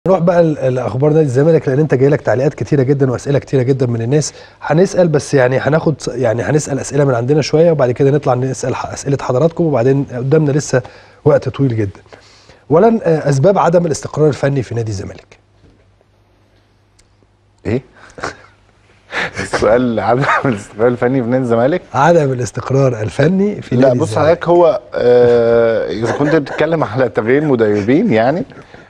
نروح بقى ل- لاخبار نادي الزمالك لان انت جاي لك تعليقات كتيره جدا واسئله كتيره جدا من الناس هنسال بس يعني هناخد يعني هنسال اسئله من عندنا شويه وبعد كده نطلع نسال ح- اسئله حضراتكم وبعدين قدامنا لسه وقت طويل جدا. اولا آه، اسباب عدم الاستقرار الفني في نادي الزمالك. ايه السؤال عدم الاستقرار الفني في نادي الزمالك عدم الاستقرار الفني في لا نادي بص الزمالك. حضرتك هو آه، اذا كنت بتتكلم على تغيير مدربين يعني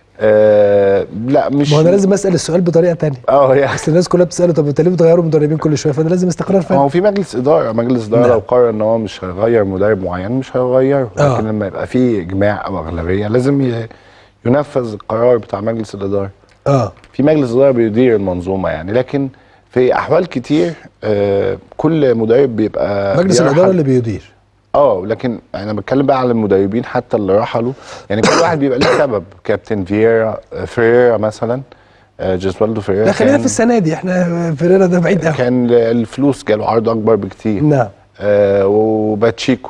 آه لا مش ما هو انا لازم اسال السؤال بطريقه ثانيه. اه يعني اصل الناس كلها بتساله طب انت ليه بتغيروا مدربين كل شويه فانا لازم استقرار ما فني. هو في مجلس اداره مجلس اداره نعم. لو قرر ان هو مش هيغير مدرب معين مش هيغيره آه. لكن لما يبقى في اجماع او اغلبيه لازم ي- ينفذ القرار بتاع مجلس الاداره اه في مجلس اداره بيدير المنظومه يعني لكن في احوال كتير آه كل مدرب بيبقى مجلس بيرحل- الاداره اللي بيدير. اه لكن انا بتكلم بقى على المدربين حتى اللي رحلوا يعني كل واحد بيبقى له سبب كابتن فييرا فريرا مثلا آه، جيسوالدو فريرا لا خلينا كان- في السنه دي احنا فيريرا ده بعيد قوي. كان الفلوس جاله عرض اكبر بكتير نعم. آه وباتشيكو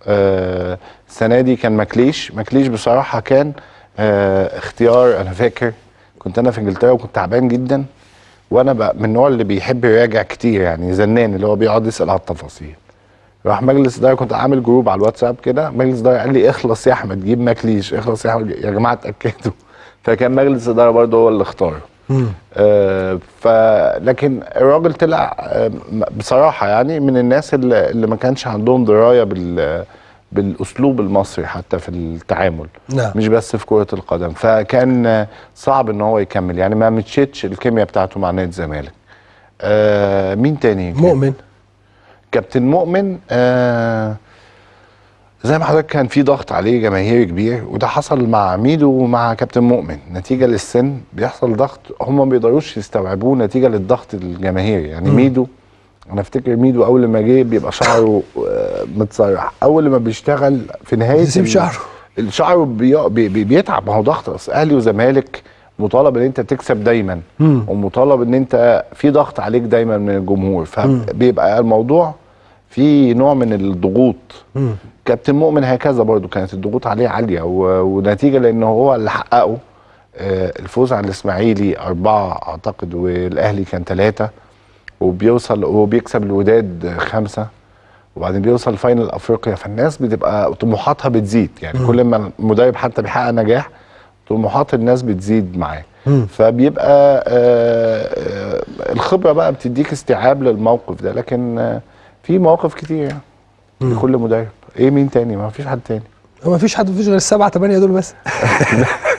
آه السنه دي كان ماكليش ماكليش بصراحه كان آه اختيار انا فاكر كنت انا في انجلترا وكنت تعبان جدا وانا بقى من النوع اللي بيحب يراجع كتير يعني زنان اللي هو بيقعد يسال على التفاصيل راح مجلس اداره كنت عامل جروب على الواتساب كده مجلس اداره قال لي اخلص يا احمد جيب ماكليش اخلص يا احمد يا جماعه اتاكدوا فكان مجلس اداره برضه هو اللي اختاره مم. آه، ف لكن الراجل طلع آه، م- بصراحه يعني من الناس اللي, اللي ما كانش عندهم درايه بال بالاسلوب المصري حتى في التعامل نعم. مش بس في كره القدم فكان آه، صعب ان هو يكمل يعني ما مشيتش الكيمياء بتاعته مع نادي الزمالك آه مين تاني كان؟ مؤمن كابتن مؤمن آه زي ما حضرتك كان في ضغط عليه جماهيري كبير وده حصل مع ميدو ومع كابتن مؤمن نتيجه للسن بيحصل ضغط هم ما بيقدروش يستوعبوه نتيجه للضغط الجماهيري يعني مم. ميدو انا افتكر ميدو اول ما جه بيبقى شعره آه، متسرح اول ما بيشتغل في نهايه يسيب ال- شعره. الشعر بي بي بي بيتعب ما هو ضغط اصل اهلي وزمالك مطالب ان انت تكسب دايما مم. ومطالب ان انت في ضغط عليك دايما من الجمهور فبيبقى الموضوع في نوع من الضغوط مم. كابتن مؤمن هكذا برضو كانت الضغوط عليه عاليه و- ونتيجه لان هو اللي حققه آه، الفوز على الاسماعيلي اربعه اعتقد والاهلي كان ثلاثه وبيوصل وبيكسب الوداد خمسه وبعدين بيوصل فاينل افريقيا فالناس بتبقى طموحاتها بتزيد يعني مم. كل ما المدرب حتى بيحقق نجاح طموحات الناس بتزيد معاه مم. فبيبقى آه، آه، الخبره بقى بتديك استيعاب للموقف ده لكن آه، في مواقف كتير يعني لكل مدرب ايه مين تاني ما فيش حد تاني هو ما فيش حد مفيش غير السبعه ثمانيه دول بس